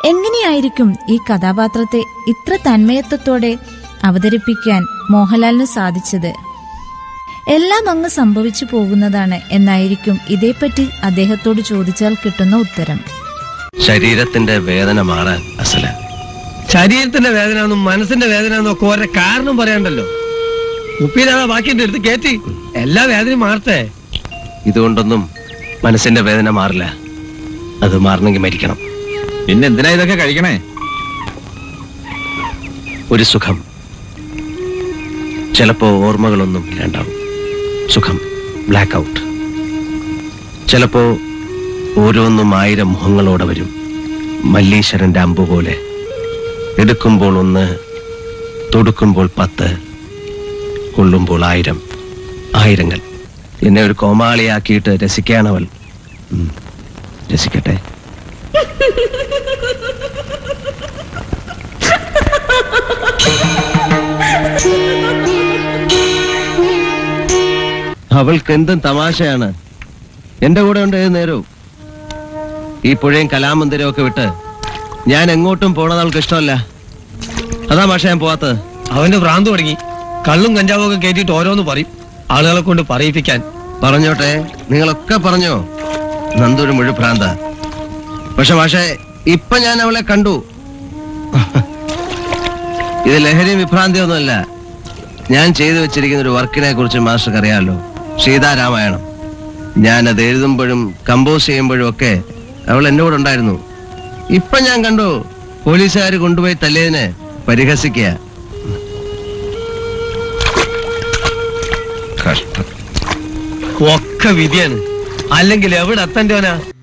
എങ്ങനെയായിരിക്കും ഈ കഥാപാത്രത്തെ ഇത്ര തന്മയത്വത്തോടെ അവതരിപ്പിക്കാൻ മോഹൻലാലിന് സാധിച്ചത് എല്ലാം അങ്ങ് സംഭവിച്ചു പോകുന്നതാണ് എന്നായിരിക്കും ഇതേപ്പറ്റി അദ്ദേഹത്തോട് ചോദിച്ചാൽ കിട്ടുന്ന ഉത്തരം ശരീരത്തിന്റെ വേദന മാറാൻ അസല ശരീരത്തിന്റെ വേദന എന്നും മനസ്സിന്റെ വേദന എന്നും ഒക്കെ ഓരോ കാരണം പറയണ്ടല്ലോ ഉപ്പിലാതെ ബാക്കി എന്റെ അടുത്ത് കയറ്റി എല്ലാ വേദനയും മാറട്ടെ ഇതുകൊണ്ടൊന്നും മനസ്സിന്റെ വേദന മാറില്ല അത് മാറണമെങ്കിൽ മരിക്കണം പിന്നെ എന്തിനാ ഇതൊക്കെ കഴിക്കണേ ഒരു സുഖം ചിലപ്പോ ഓർമ്മകളൊന്നും ഇല്ലാണ്ടാവും സുഖം ബ്ലാക്ക് ഔട്ട് ചിലപ്പോ ഓരോന്നും ആയിരം മുഖങ്ങളോടെ വരും മല്ലീശ്വരന്റെ അമ്പ് പോലെ എടുക്കുമ്പോൾ ഒന്ന് തൊടുക്കുമ്പോൾ പത്ത് കൊള്ളുമ്പോൾ ആയിരം ആയിരങ്ങൾ എന്നെ ഒരു കോമാളിയാക്കിയിട്ട് രസിക്കാണവൾ ഉം, രസിക്കട്ടെ അവൾക്ക് എന്തും തമാശയാണ് എന്റെ കൂടെ ഉണ്ട് ഏത് നേരവും ഈ പുഴയും കലാമന്ദിരവും ഒക്കെ വിട്ട് ഞാൻ എങ്ങോട്ടും പോണത് അവൾക്ക് ഇഷ്ടമല്ല അതാ ഭാഷ ഞാൻ പോവാത്തത് അവന്റെ ഭ്രാന്ത് തുടങ്ങി കള്ളും കഞ്ചാവും ഒക്കെ കയറ്റിയിട്ട് ഓരോന്ന് പറയും ആളുകളെ കൊണ്ട് പറയിപ്പിക്കാൻ പറഞ്ഞോട്ടെ നിങ്ങളൊക്കെ പറഞ്ഞോ നന്ദൊരു മുഴുഭ്രാന്ത പക്ഷെ പക്ഷേ ഇപ്പൊ ഞാൻ അവളെ കണ്ടു ഇത് ലഹരിയും വിഭ്രാന്തിയൊന്നുമല്ല ഞാൻ ചെയ്തു വെച്ചിരിക്കുന്ന ഒരു വർക്കിനെ കുറിച്ച് മാസ്റ്റർക്ക് അറിയാമല്ലോ സീതാരാമായണം ഞാൻ അത് എഴുതുമ്പോഴും കമ്പോസ് ചെയ്യുമ്പോഴും ഒക്കെ അവൾ എന്റെ കൂടെ ഉണ്ടായിരുന്നു ഇപ്പൊ ഞാൻ കണ്ടു പോലീസുകാർ കൊണ്ടുപോയി തല്ലിയതിനെ പരിഹസിക്കുക കഷ്ടം ഒക്കെ വിധിയാണ് അല്ലെങ്കിൽ എവിടെ എത്തേണ്ടവനാ